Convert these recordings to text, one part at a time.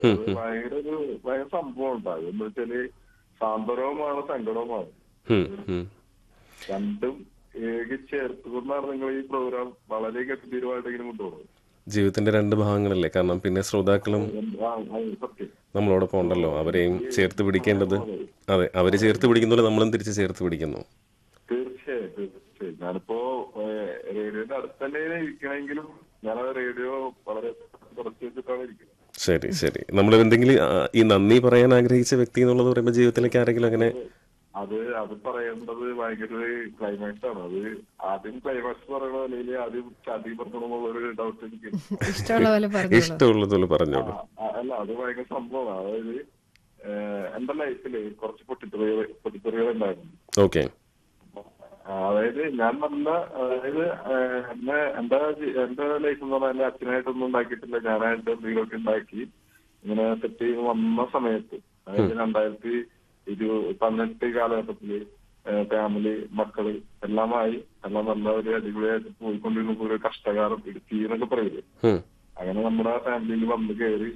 ഉം, അത് ഭയങ്കര ഒരു ഭയങ്കര സംഭവം ഉണ്ടാകും എന്ന് വെച്ചാല് സാന്ത്വനവുമാണ് സങ്കടവുമാണ് ഉം, ഉം. രണ്ടും ഏകി ചേർത്തുകൊണ്ടാണ് നിങ്ങൾ ഈ പ്രോഗ്രാം വളരെ ഗംഭീരമായിട്ട് ഇങ്ങനെ കൊണ്ടുപോകുന്നത് ജീവിതത്തിന്റെ രണ്ട് ഭാഗങ്ങളല്ലേ കാരണം പിന്നെ ശ്രോതാക്കളും ആ, ആ, സത്യം നമ്മളോടൊപ്പം ഉണ്ടല്ലോ അവരെയും ചേർത്ത് പിടിക്കേണ്ടത് അതെ അവര് ചേർത്ത് പിടിക്കുന്നപോലെ നമ്മളും തിരിച്ച് ചേർത്ത് പിടിക്കുന്നു തീർച്ചയായും തീർച്ചയായും ഞാനിപ്പോ ഏഹ്, റേഡിയോന്റെ അടുത്ത് തന്നെ ഇരിക്കണമെങ്കിലും ഞാൻ ആ റേഡിയോ വളരെ കുറച്ച് വെച്ചിട്ടാണ് ഇരിക്കുന്നത് ശരി ശരി നമ്മൾ എന്തെങ്കിലും ആ, ഈ നന്ദി പറയാൻ ആഗ്രഹിച്ച വ്യക്തി എന്നുള്ളത് പറയുമ്പോൾ ജീവിതത്തിലേക്ക് ആരെങ്കിലും അങ്ങനെ അത് അത് പറയേണ്ടത് ഭയങ്കര ഒരു ക്ലൈമാക്സ് ആണ് അത് ആദ്യം ക്ലൈമാക്സ് പറയണോ അല്ലെങ്കിൽ ആദ്യം സ്റ്റാർട്ടിങ് പറഞ്ഞോ എന്നുള്ളൊരു ഡൗട്ട് എനിക്ക് ഇഷ്ടമുള്ള പോലെ പറഞ്ഞോളൂ ഇഷ്ടമുള്ളതുപോലെ പറഞ്ഞോളൂ ആ, അല്ല അത് ഭയങ്കര സംഭവമാണ് അതായത് ഏഹ്, എന്റെ ലൈഫില് കുറച്ച് പൊട്ടിത്തെറികൾ പൊട്ടിത്തെറികൾ ഉണ്ടായിരുന്നു ഓക്കെ ആ, അതായത് ഞാൻ നല്ല അതായത് ഏഹ്, എന്നെ എന്റെ ജി- എന്റെ ലൈഫ് എന്ന് പറഞ്ഞാൽ എന്റെ അച്ഛനായിട്ടൊന്നും ഉണ്ടാക്കിയിട്ടില്ല ഞാനായിട്ട് എന്തെങ്കിലുമൊക്കെ ഉണ്ടാക്കി ഇങ്ങനെ സെറ്റ് ചെയ്ത് വന്ന സമയത്ത് അതായത് രണ്ടായിരത്തി ഇരു പതിനെട്ട് കാലഘട്ടത്തില് ഫാമിലി മക്കള് എല്ലാമായി എല്ലാം നല്ല ഒരു അടിപൊളിയായിട്ട് പോയിക്കൊണ്ടിരുന്ന ഒരു കഷ്ടകാലം ഇടുക്കി എന്നൊക്കെ പറയില്ലേ ഉം, അങ്ങനെ നമ്മുടെ ഫാമിലിയിൽ വന്ന് കയറി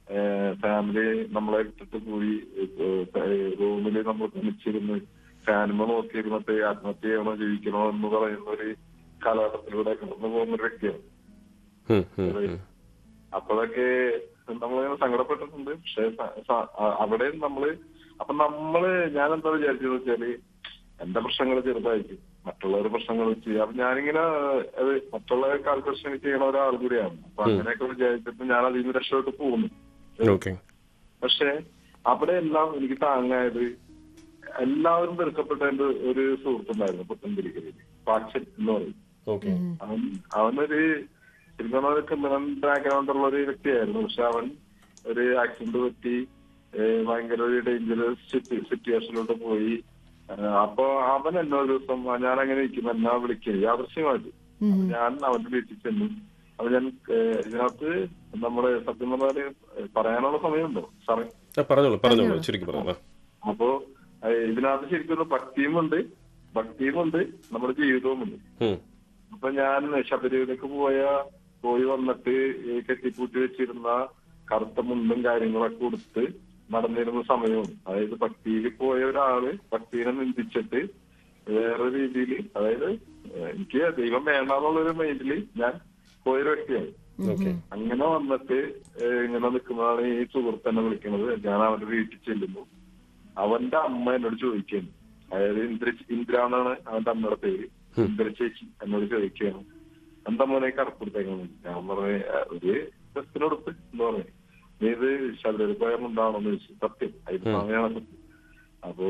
ഫാമിലി നമ്മളെ ഇട്ടിട്ട് പോയി റൂമിൽ നമ്മൾ തനിച്ചിരുന്ന് ഫാനുമ നോക്കിയിരുന്നിട്ട് ആത്മഹത്യ ചെയ്യണോ ജീവിക്കണോ എന്ന് പറയുന്ന ഒരു കാലഘട്ടത്തിലൂടെ കടന്നു പോകുന്ന ഒരു വ്യക്തിയാണ് ഉം, ഉം, ഉം. അപ്പോഴൊക്കെ നമ്മളിങ്ങനെ സങ്കടപ്പെട്ടിട്ടുണ്ട് പക്ഷെ സ- സ- അ- അവിടെയും നമ്മള് അപ്പൊ നമ്മള് ഞാൻ എന്താ വിചാരിച്ചെന്ന് വെച്ചാല് എന്റെ പ്രശ്നങ്ങൾ ചെറുതായിരിക്കും മറ്റുള്ളവരുടെ പ്രശ്നങ്ങൾ ചെയ്യാം അപ്പൊ ഞാനിങ്ങനെ അത് മറ്റുള്ളവരെക്കാൾ പ്രശ്നം ചെയ്യണ ഒരാൾ കൂടിയാണ് അപ്പൊ അങ്ങനെയൊക്കെ വിചാരിച്ചിട്ട് ഞാൻ അതിൽ നിന്ന് രക്ഷപ്പെട്ട് പോകുന്നു ഓക്കെ പക്ഷെ അവിടെ എല്ലാം എനിക്ക് താങ്ങായത് എല്ലാവരും വെറുക്കപ്പെട്ട എന്റെ ഒരു സുഹൃത്തുണ്ടായിരുന്നു പുത്തൻതിരിക്കലിൽ പാക്ഷൻ എന്ന് പറയും ഓക്കെ അവൻ അവനൊരു ശരിക്കും പറഞ്ഞാൽ ഒരു ക്രിമിനൽ ബാക്ക്ഗ്രൗണ്ട് ഉള്ള ഒരു വ്യക്തിയായിരുന്നു പക്ഷെ അവൻ ഒരു ആക്സിഡന്റ് പറ്റി ഏഹ് ഭയങ്കര ഒരു ഡേഞ്ചറസ് സിറ്റുവേഷനിലോട്ട് പോയി ഏഹ് അപ്പൊ അവൻ എന്നെ ഒരു ദിവസം ഞാൻ അങ്ങനെ ഇരിക്കും എന്നാ വിളിക്കുക യാദൃശ്യമായിട്ട് അപ്പൊ ഞാൻ അവന്റെ വീട്ടിൽ ചെന്നു അപ്പൊ ഞാൻ ഏഹ് ഇതിനകത്ത് നമ്മള് സത്യം പറഞ്ഞാല് പറയാനുള്ള സമയമുണ്ടോ സാറേ പറഞ്ഞോളൂ പറഞ്ഞോളൂ ചുരുക്കി പറഞ്ഞോളൂ അപ്പോ ഏഹ് ഇതിനകത്ത് ശരിക്കും ഒരു ഭക്തിയുമുണ്ട് ഭക്തിയുമുണ്ട് നമ്മുടെ ജീവിതവുമുണ്ട് ഉം, അപ്പൊ ഞാൻ ശബരിമലക്ക് പോയ പോയി വന്നിട്ട് ഈ കെട്ടിപ്പൂട്ടി വെച്ചിരുന്ന കറുത്ത മുണ്ടും കാര്യങ്ങളൊക്കെ കൊടുത്ത് നടന്നിരുന്ന സമയവും അതായത് ഭക്തിയിൽ പോയ ഒരാള് ഭക്തിനെ നിന്ദിച്ചിട്ട് വേറെ രീതിയിൽ അതായത് ഏഹ് എനിക്ക് ദൈവം വേണ്ടെന്നുള്ളൊരു മൈൻഡിൽ ഞാൻ പോയൊരു വ്യക്തിയാണ് ഓക്കെ അങ്ങനെ വന്നിട്ട് ഏഹ് ഇങ്ങനെ നിൽക്കുന്നതാണ് ഈ സുഹൃത്തെന്നെ വിളിക്കുന്നത് ഞാൻ അവന്റെ വീട്ടിൽ ചെല്ലുന്നു അവന്റെ അമ്മ എന്നോട് ചോദിക്കുന്നു അതായത് ഇന്ദ്ര ഇന്ദ്ര എന്നാണ് അവന്റെ അമ്മയുടെ പേര് ഇന്ദ്ര ചേച്ചി എന്നോട് ചോദിക്കുകയാണ് എന്താ മോനെ കറുപ്പെടുത്തേക്കാണ് ഞാൻ പറഞ്ഞ ഒരു ഡ്രസ്സിനോടുത്ത് എന്താ പറഞ്ഞു നീ ഇത് ശബരിമല പോയാണെന്ന് ചോദിച്ചു സത്യം അതിന്റെ സമയമാണ് സത്യം അപ്പോ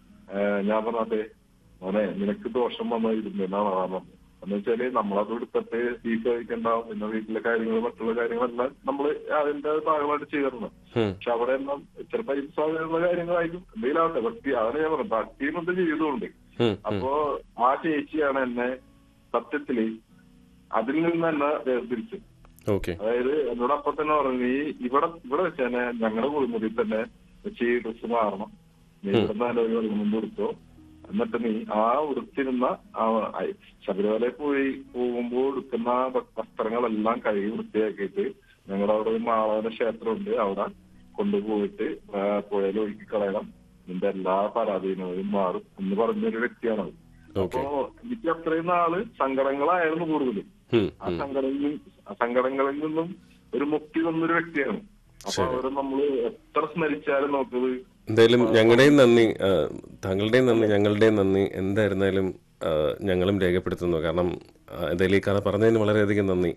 ഏഹ് ഞാൻ പറഞ്ഞ അതെ മോനെ നിനക്ക് ദോഷം വന്ന ഇരുന്നാണ് പറഞ്ഞു എന്ന് വെച്ചാല് നമ്മളത് എടുത്തിട്ട് ബീഫ് കഴിക്കണ്ടാവും പിന്നെ വീട്ടിലെ കാര്യങ്ങൾ മറ്റുള്ള കാര്യങ്ങളെല്ലാം നമ്മൾ അതിന്റെ ഭാഗമായിട്ട് ചെയ്തിരുന്നു ഉം, പക്ഷെ അവിടെ എല്ലാം ചിലപ്പോ ഇത് സാധാരണ കാര്യങ്ങളായിരിക്കും എന്തെങ്കിലും ആവട്ടെ ഭക്തി അതാണ് ഞാൻ പറഞ്ഞത് ഭക്തിയുമുണ്ട് ജീവിതമുണ്ട് ഉം, ഉം. അപ്പോ ആ ചേച്ചിയാണ് എന്നെ സത്യത്തില് അതിൽ നിന്ന് തന്നെ വേർതിരിച്ചത് ഓക്കെ അതായത് എന്നോട് അപ്പൊ തന്നെ പറഞ്ഞു നീ ഇവിടെ ഇവിടെ വെച്ച് തന്നെ ഞങ്ങളുടെ കുളിമുറിയിൽ തന്നെ വെച്ച് ഈ ഡ്രസ് മാറണം നീ ഇവിടെ നിന്ന് മുമ്പ് എടുത്തോ എന്നിട്ട് നീ ആ ഉടുത്തിരുന്ന ആ ഐ- ശബരിമലയിൽ പോയി പോകുമ്പോൾ ഉടുക്കുന്ന വ- വസ്ത്രങ്ങളെല്ലാം കഴുകി വൃത്തിയാക്കിയിട്ട് ഞങ്ങളുടെ അവിടെ ഒരു മാളവന ക്ഷേത്രമുണ്ട് അവിടെ കൊണ്ടുപോയിട്ട് ആ പുഴയിൽ ഒഴുക്കി കളയണം നിന്റെ എല്ലാ പരാധീനതയും മാറും എന്ന് പറഞ്ഞൊരു വ്യക്തിയാണത് ഓക്കെ അപ്പോ എനിക്ക് അത്രയും നാള് സങ്കടങ്ങളായിരുന്നു കൂടുതലും ഉം, ആ സങ്കടങ്ങളിൽ ആ സങ്കടങ്ങളിൽ നിന്നും ഒരു മുക്തി വന്നൊരു വ്യക്തിയാണ് അപ്പൊ അവരെ നമ്മള് എത്ര സ്മരിച്ചാലും നോക്കത് എന്തായാലും ഞങ്ങളുടെയും നന്ദി ആ, താങ്കളുടെയും നന്ദി ഞങ്ങളുടെയും നന്ദി എന്തായിരുന്നാലും ആ, ഞങ്ങളും രേഖപ്പെടുത്തുന്നു കാരണം ആ, എന്തായാലും ഈ കഥ പറഞ്ഞതിന് വളരെയധികം നന്ദി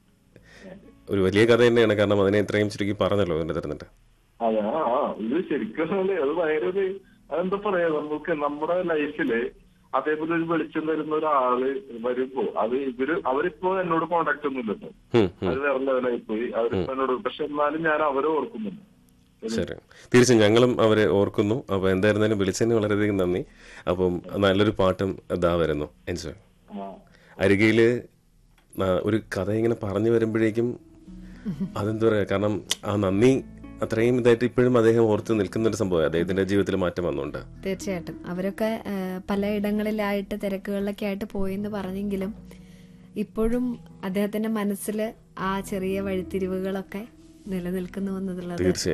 ഒരു വലിയ കഥ തന്നെയാണ് കാരണം അതിനെ ഇത്രയും ചുരുക്കി പറഞ്ഞല്ലോ അതിന്റെ തരുന്നിട്ട് അതെ ആ ആ, ഇത് ശരിക്കും അല്ലേ അത് ഭയങ്കര ഒരു അതെന്താ പറയാ നമുക്ക് നമ്മുടെ ലൈഫില് അതേപോലെ ഒരു വെളിച്ചം തരുന്ന ഒരാള് വരുമ്പോ അത് ഇവര് അവരിപ്പോ എന്നോട് കോണ്ടാക്ട് ഒന്നും ഇല്ലല്ലോ ഉം, ഉം. അത് വേറെ ലെവലായി പോയി അവരിപ്പോ എന്നോട് പക്ഷെ എന്നാലും ഞാൻ അവരെ ഓർക്കുന്നുണ്ട് ശരി തീർച്ചയായും ഞങ്ങളും അവരെ ഓർക്കുന്നു അപ്പോൾ എന്തായിരുന്നാലും വിളിച്ചതിന് വളരെയധികം നന്ദി അപ്പം നല്ലൊരു പാട്ടും ഇതാ വരുന്നു എൻജോയ് ആ അരികയില് ആ, ഒരു കഥ ഇങ്ങനെ പറഞ്ഞു വരുമ്പോഴേക്കും അതെന്താ പറയുക കാരണം ആ നന്ദി അത്രയും ഇതായിട്ട് ഇപ്പോഴും അദ്ദേഹം ഓർത്ത് നിൽക്കുന്ന ഒരു സംഭവം അദ്ദേഹത്തിന്റെ ജീവിതത്തിൽ മാറ്റം വന്നുണ്ട് തീർച്ചയായിട്ടും അവരൊക്കെ ആ, പലയിടങ്ങളിലായിട്ട് തിരക്കുകളിലൊക്കെ ആയിട്ട് പോയെന്ന് പറഞ്ഞെങ്കിലും ഇപ്പോഴും അദ്ദേഹത്തിന്റെ മനസ്സിൽ ആ ചെറിയ വഴിത്തിരിവുകളൊക്കെ നിലനിൽക്കുന്നു എന്നുള്ളത് തീർച്ചയായും